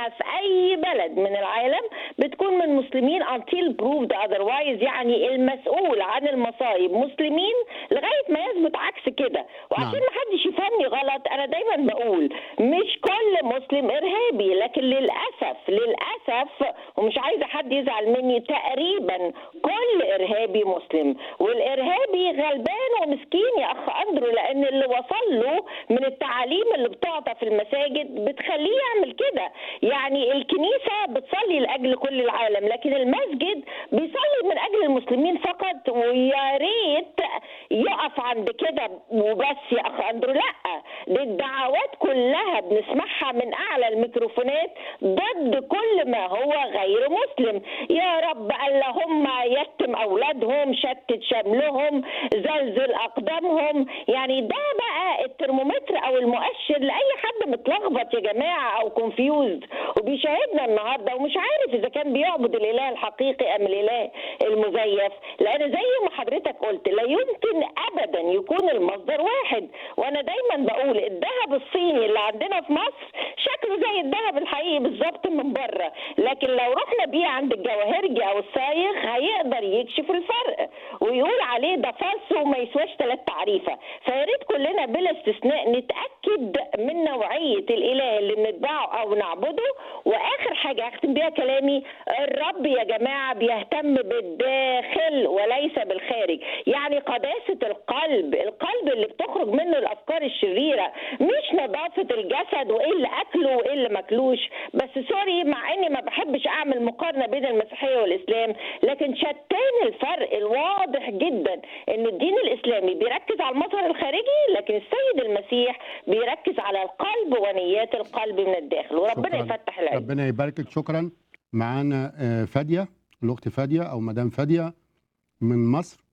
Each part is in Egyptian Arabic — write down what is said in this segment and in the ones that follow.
منها في اي بلد من العالم بتكون من مسلمين until proved otherwise يعني المسؤول عن المصايب مسلمين لغايه ما يثبت عكس كده وعشان نعم. ما حدش يفهمني غلط انا دايما بقول مش كل مسلم ارهابي لكن للاسف للاسف ومش عايزه حد يزعل مني تقريبا كل ارهابي مسلم والارهابي غلبان ومسكين يا اخ اندرو لان اللي وصل له من التعاليم اللي بتعطى في المساجد بتخليه يعمل كده يعني الكنيسه بتصلي لاجل كل العالم لكن المسجد بيصلي من اجل المسلمين فقط ويا ريت يقف عند كده وبس يا اخ اندرو لا دي الدعوات كلها بنسمعها من اعلى الميكروفونات ضد كل ما هو غير مسلم يا رب اللهم يتم اولادهم شتت شملهم زلزل اقدامهم يعني ده بقى الترمومتر او المؤشر لاي حد متلخبط يا جماعه او كونفيوزد وبيشاهدنا النهارده ومش عارف اذا كان بيعبد الاله الحقيقي ام الاله المزيف لان زي ما حضرتك قلت لا يمكن ابدا يكون المصدر واحد وانا دايما بقول الذهب الصيني اللي عندنا في مصر شكله زي الذهب الحقيقي بالظبط من بره لكن لو رحنا بيه عند الجواهرجي او الصايغ هيقدر يكشف الفرق ويقول عليه ده فالص وما يسواش ثلاث تعريفه فيا ريت كلنا بلا استثناء نتاكد من نوعيه الاله اللي بنتبعه او نعبده واخر حاجه هختم بيها كلامي الرب يا جماعه بيهتم بالداخل وليس بالخارج يعني قداسه القلب القلب اللي بتخرج منه الافكار الشريره مش نظافه الجسد وايه اللي اكله وايه اللي ماكلوش بس سوري مع اني ما بحبش اعمل مقارنه بين المسيحيه والاسلام لكن شتان الفرق الواضح جدا ان الدين الاسلامي بيركز على المظهر الخارجي لكن السيد المسيح بيركز على القلب ونيات القلب من الداخل وربنا شكراً. يفتح العين ربنا يباركك شكرا معانا آه، فاديه الاخت فاديه او مدام فاديه من مصر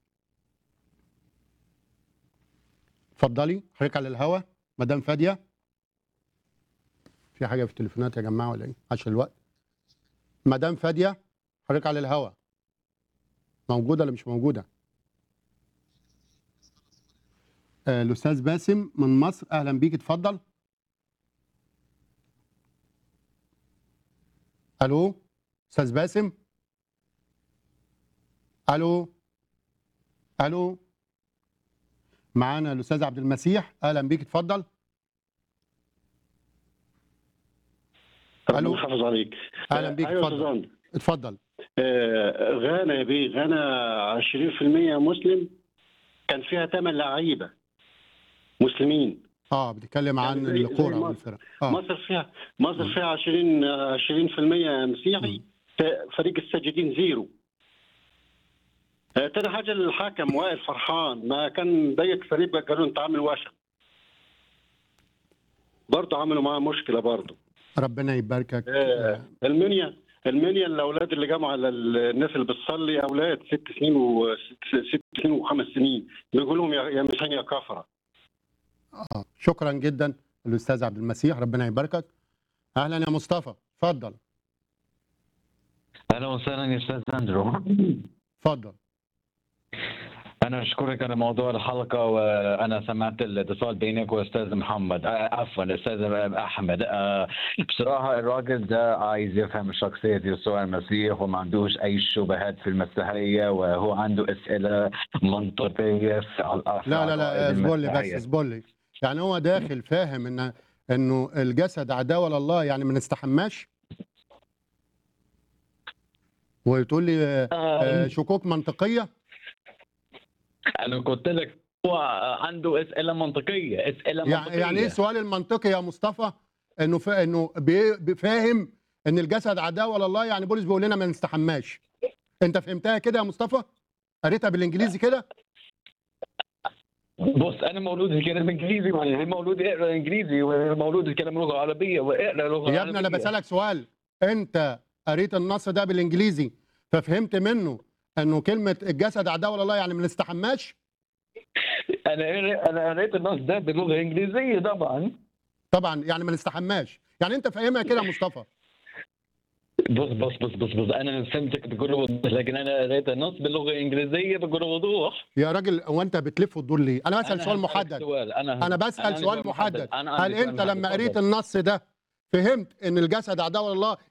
اتفضلي حضرتك على الهوا مدام فاديه في حاجه في التليفونات يا جماعه ولا ايه عشان الوقت مدام فاديه حضرتك على الهوا موجوده ولا مش موجوده آه، الاستاذ باسم من مصر اهلا بيك اتفضل الو استاذ باسم الو الو معانا الاستاذ عبد المسيح اهلا بيك اتفضل ألو. ربنا يحافظ عليك أهلا بيك، ايوه اتفضل. استاذ عمرو. اتفضل آه، غانا يا بيه غانا 20% مسلم كان فيها ثمان لعيبه مسلمين اه بتتكلم عن يعني زي- زي الكوره مصر. والفرق اه مصر فيها مصر فيها 20 آه، 20% مسيحي ف- فريق الساجدين زيرو آه، تاني حاجه الحكم وائل فرحان ما كان ضيق فريق قالوا انت عامل وشم برضه عملوا معاه مشكله برضه ربنا يباركك آه، المنيا المنيا الاولاد اللي جابوا على الناس اللي بتصلي اولاد ست سنين وست ست سنين وخمس سنين بيقول لهم يا يا مسيحيين يا كفره آه. شكرا جدا الاستاذ عبد المسيح ربنا يباركك اهلا يا مصطفى اتفضل اهلا وسهلا يا استاذ اندرو اتفضل انا اشكرك على موضوع الحلقه وانا سمعت الاتصال بينك واستاذ محمد آه، عفوا الاستاذ احمد آه، بصراحه الراجل ده عايز يفهم شخصيه يسوع المسيح وما عندوش اي شبهات في المسيحيه وهو عنده اسئله منطقيه في الأفعال لا لا لا اصبر لي بس المسيحية. اصبر لي يعني هو داخل فاهم ان انه الجسد عداوه لله يعني ما نستحماش وتقول لي آه، آه، آه، شكوك منطقيه انا قلت لك هو عنده اسئله منطقيه اسئله يعني منطقيه يعني ايه السؤال المنطقي يا مصطفى انه فا انه بي- بي- فاهم ان الجسد عداوه لله يعني بولس بيقول لنا ما نستحماش انت فهمتها كده يا مصطفى قريتها بالانجليزي كده بص انا مولود يتكلم انجليزي وانا مولود يقرا انجليزي ومولود يتكلم لغه عربيه واقرا لغه يا ابني انا عربية. بسالك سؤال انت قريت النص ده بالانجليزي ففهمت منه انه كلمه الجسد عداوه لله يعني ما نستحماش انا قريت- انا قريت النص ده بلغه انجليزيه طبعا طبعا يعني ما نستحماش يعني انت فاهمها كده يا مصطفى بص بص بص بص بص انا فهمتك بكل وضوح لكن انا قريت النص باللغه الانجليزيه بكل وضوح يا راجل هو انت بتلف وتدور ليه انا بسال أنا سؤال هسألك محدد سؤال. انا انا بسال عندي سؤال محدد أنا هل عندي سؤال انت لما محدد. قريت اتفضل. النص ده فهمت ان الجسد عداوه لله